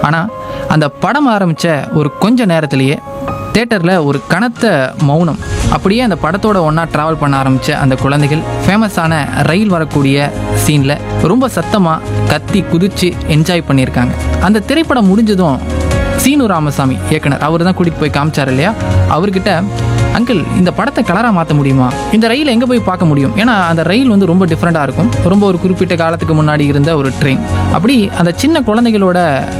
ஆனால் அந்த படம் ஆரம்பித்த ஒரு கொஞ்ச நேரத்திலேயே தேட்டரில் ஒரு கனத்த மௌனம் அப்படியே அந்த படத்தோட ஒன்றா ட்ராவல் பண்ண ஆரம்பித்த அந்த குழந்தைகள் ஃபேமஸான ரயில் வரக்கூடிய சீனில் ரொம்ப சத்தமாக கத்தி குதித்து என்ஜாய் பண்ணியிருக்காங்க அந்த திரைப்படம் முடிஞ்சதும் சீனு ராமசாமி இயக்குனர் அவர் தான் கூட்டிகிட்டு போய் காமிச்சார் இல்லையா அவர்கிட்ட அங்கிள் இந்த படத்தை கலராக மாற்ற முடியுமா இந்த ரயில் எங்கே போய் பார்க்க முடியும் ஏன்னா அந்த ரயில் வந்து ரொம்ப டிஃப்ரெண்ட்டாக இருக்கும் ரொம்ப ஒரு குறிப்பிட்ட காலத்துக்கு முன்னாடி இருந்த ஒரு ட்ரெயின் அப்படி அந்த சின்ன குழந்தைகளோட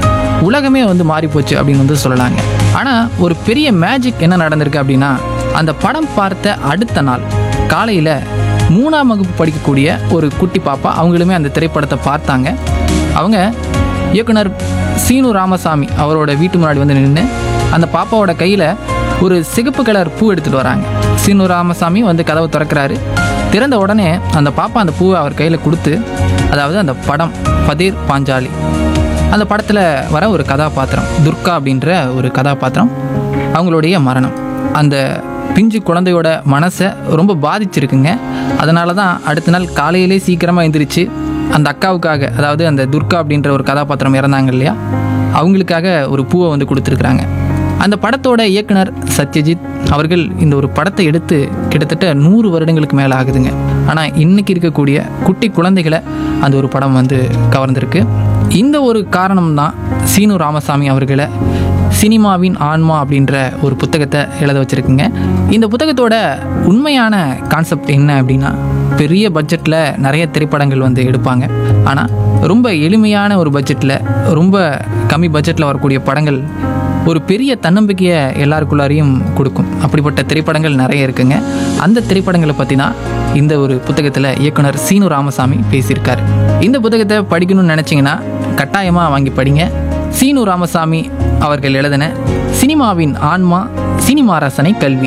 உலகமே வந்து மாறி போச்சு அப்படின்னு வந்து சொல்லலாங்க ஆனால் ஒரு பெரிய மேஜிக் என்ன நடந்திருக்கு அப்படின்னா அந்த படம் பார்த்த அடுத்த நாள் காலையில் மூணாம் வகுப்பு படிக்கக்கூடிய ஒரு குட்டி பாப்பா அவங்களுமே அந்த திரைப்படத்தை பார்த்தாங்க அவங்க இயக்குனர் சீனு ராமசாமி அவரோட வீட்டு முன்னாடி வந்து நின்று அந்த பாப்பாவோட கையில் ஒரு சிகப்பு கலர் பூ எடுத்துகிட்டு வராங்க சீனு ராமசாமி வந்து கதவை திறக்கிறாரு திறந்த உடனே அந்த பாப்பா அந்த பூவை அவர் கையில் கொடுத்து அதாவது அந்த படம் பதீர் பாஞ்சாலி அந்த படத்தில் வர ஒரு கதாபாத்திரம் துர்கா அப்படின்ற ஒரு கதாபாத்திரம் அவங்களுடைய மரணம் அந்த பிஞ்சு குழந்தையோட மனசை ரொம்ப பாதிச்சிருக்குங்க அதனால தான் அடுத்த நாள் காலையிலே சீக்கிரமாக எந்திரிச்சு அந்த அக்காவுக்காக அதாவது அந்த துர்கா அப்படின்ற ஒரு கதாபாத்திரம் இறந்தாங்க இல்லையா அவங்களுக்காக ஒரு பூவை வந்து கொடுத்துருக்குறாங்க அந்த படத்தோட இயக்குனர் சத்யஜித் அவர்கள் இந்த ஒரு படத்தை எடுத்து கிட்டத்தட்ட நூறு வருடங்களுக்கு மேலே ஆகுதுங்க ஆனால் இன்னைக்கு இருக்கக்கூடிய குட்டி குழந்தைகளை அந்த ஒரு படம் வந்து கவர்ந்திருக்கு இந்த ஒரு காரணம் தான் சீனு ராமசாமி அவர்களை சினிமாவின் ஆன்மா அப்படின்ற ஒரு புத்தகத்தை எழுத வச்சுருக்குங்க இந்த புத்தகத்தோட உண்மையான கான்செப்ட் என்ன அப்படின்னா பெரிய பட்ஜெட்டில் நிறைய திரைப்படங்கள் வந்து எடுப்பாங்க ஆனால் ரொம்ப எளிமையான ஒரு பட்ஜெட்டில் ரொம்ப கம்மி பட்ஜெட்டில் வரக்கூடிய படங்கள் ஒரு பெரிய தன்னம்பிக்கையை எல்லாருக்குள்ளாரையும் கொடுக்கும் அப்படிப்பட்ட திரைப்படங்கள் நிறைய இருக்குங்க அந்த திரைப்படங்களை பற்றி தான் இந்த ஒரு புத்தகத்தில் இயக்குனர் சீனு ராமசாமி பேசியிருக்காரு இந்த புத்தகத்தை படிக்கணும்னு நினச்சிங்கன்னா கட்டாயமாக வாங்கி படிங்க சீனு ராமசாமி அவர்கள் எழுதின சினிமாவின் ஆன்மா சினிமா ரசனை கல்வி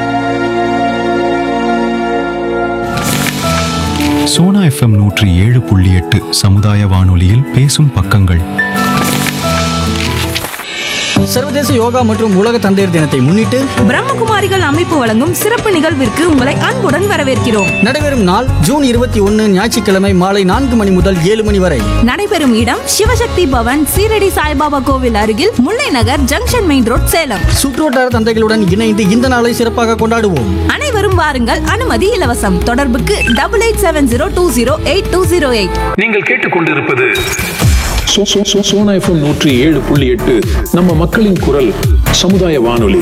சோனா எஃப்எம் நூற்றி ஏழு புள்ளி எட்டு சமுதாய வானொலியில் பேசும் பக்கங்கள் சர்வதேச யோகா மற்றும் உலக தந்தையர் தினத்தை முன்னிட்டு பிரம்மகுமாரிகள் அமைப்பு வழங்கும் சிறப்பு நிகழ்விற்கு உங்களை அன்புடன் வரவேற்கிறோம் நடைபெறும் நாள் ஜூன் இருபத்தி ஒன்று ஞாயிற்றுக்கிழமை மாலை நான்கு மணி முதல் ஏழு மணி வரை நடைபெறும் இடம் சிவசக்தி பவன் சீரடி சாய்பாபா கோவில் அருகில் Mullai Nagar junction main road Salem சுற்றுவட்டார தந்தைகளுடன் இணைந்து இந்த நாளை சிறப்பாக கொண்டாடுவோம் அனைவரும் வாருங்கள் அனுமதி இலவசம் தொடர்புக்கு double eight seven zero two zero eight two zero eight நீங்கள் கேட்டுக்கொண்டிருப்பது சோ- சோ- சோ- சோனா எஃப்எம் நூற்றி ஏழு புள்ளி எட்டு நம்ம மக்களின் குரல் சமுதாய வானொலி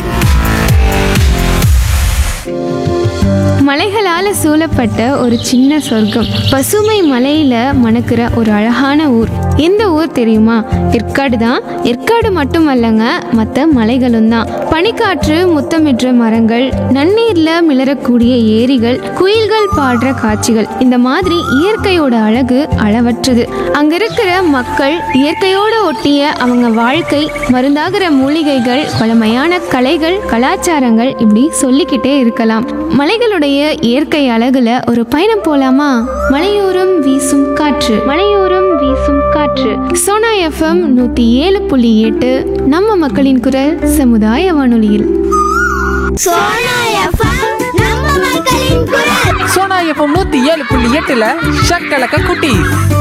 மலைகளால சூழப்பட்ட ஒரு சின்ன சொர்க்கம் பசுமை மலையில மணக்கிற ஒரு அழகான ஊர் எந்த ஊர் தெரியுமா ஏற்காடு தான் ஏற்காடு மட்டுமல்லங்க மற்ற மலைகளும் தான் பனிக்காற்று முத்தமிடுற மரங்கள் நன்னீர்ல மிளறக்கூடிய ஏரிகள் குயில்கள் பாடுற காட்சிகள் இந்த மாதிரி இயற்கையோட அழகு அளவற்றது அங்க இருக்கிற மக்கள் இயற்கையோட ஒட்டிய அவங்க வாழ்க்கை மருந்தாகிற மூலிகைகள் பழமையான கலைகள் கலாச்சாரங்கள் இப்படி சொல்லிக்கிட்டே இருக்கலாம் மலைகளுடைய இயற்கை அழகுல ஒரு பயணம் போலாமா மலையோரம் வீசும் காற்று மலையோரம் வீசும் காற்று சோனா எஃப்எம் நூத்தி ஏழு புள்ளி எட்டு நம்ம மக்களின் குரல் சமுதாய வானொலியில் சோனா எஃப்எம் நம்ம மக்களின் குரல் சோனா எஃப்எம் நூற்றி ஏழு புள்ளி எட்டில் ஷக்கலக்க குட்டி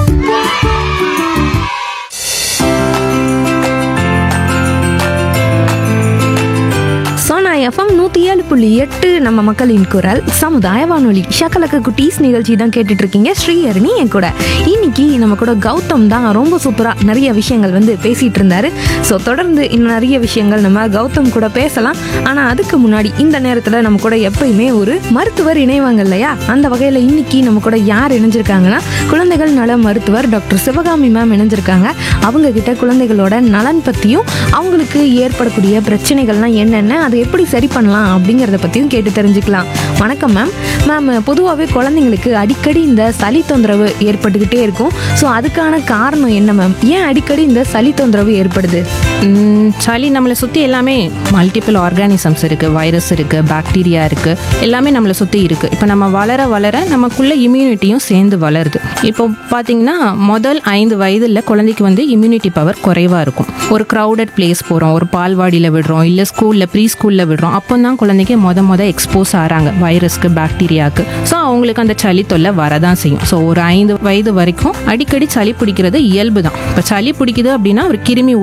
சோனா எஃப்எம் நூத்தி ஏழு புள்ளி எட்டு நம்ம மக்களின் குரல் சமுதாய வானொலி ஷக்கலக்க குட்டீஸ் நிகழ்ச்சி தான் கேட்டுட்டு இருக்கீங்க ஸ்ரீஹரணி என் கூட இன்னைக்கு நம்ம கூட கௌதம் தான் ரொம்ப சூப்பரா நிறைய விஷயங்கள் வந்து பேசிட்டு இருந்தாரு ஸோ தொடர்ந்து இன்னும் நிறைய விஷயங்கள் நம்ம கௌதம் கூட பேசலாம் ஆனா அதுக்கு முன்னாடி இந்த நேரத்துல நம்ம கூட எப்பயுமே ஒரு மருத்துவர் இணைவாங்க இல்லையா அந்த வகையில இன்னைக்கு நம்ம கூட யார் இணைஞ்சிருக்காங்கன்னா குழந்தைகள் நல மருத்துவர் டாக்டர் சிவகாமி மேம் இணைஞ்சிருக்காங்க அவங்க கிட்ட குழந்தைகளோட நலன் பத்தியும் அவங்களுக்கு ஏற்படக்கூடிய பிரச்சனைகள்லாம் என்னென்ன அதை எப்படி சரி பண்ணலாம் அப்படிங்கிறத பற்றியும் கேட்டு தெரிஞ்சுக்கலாம் வணக்கம் மேம் மேம் பொதுவாகவே குழந்தைங்களுக்கு அடிக்கடி இந்த சளி தொந்தரவு ஏற்பட்டுக்கிட்டே இருக்கும் ஸோ அதுக்கான காரணம் என்ன மேம் ஏன் அடிக்கடி இந்த சளி தொந்தரவு ஏற்படுது ம், சளி நம்மளை சுற்றி எல்லாமே மல்டிபிள் ஆர்கானிசம்ஸ் இருக்குது வைரஸ் இருக்குது பாக்டீரியா இருக்குது எல்லாமே நம்மளை சுற்றி இருக்குது இப்போ நம்ம வளர வளர நமக்குள்ள இம்யூனிட்டியும் சேர்ந்து வளருது இப்போ பார்த்தீங்கன்னா முதல் ஐந்து வயதில் குழந்தைக்கு வந்து இம்யூனிட்டி பவர் குறைவாக இருக்கும் ஒரு க்ரௌடட் பிளேஸ் போகிறோம் ஒரு பால்வாடியில் விடுறோம் இல்லை ஸ்கூலில் ப்ரீ ஸ்கூலில் விடுறோம் அப்போ தான் குழந்தைக்கு மொத மொத எக்ஸ்போஸ் ஆகிறாங்க வைரஸ்க்கு பாக்டீரியாவுக்கு ஸோ அவங்களுக்கு அந்த சளி தொல்லை வரதான் செய்யும் ஸோ ஒரு ஐந்து வயது வரைக்கும் அடிக்கடி சளி பிடிக்கிறது இயல்பு தான் இப்போ சளி பிடிக்குது அப்படின்னா ஒரு கிருமி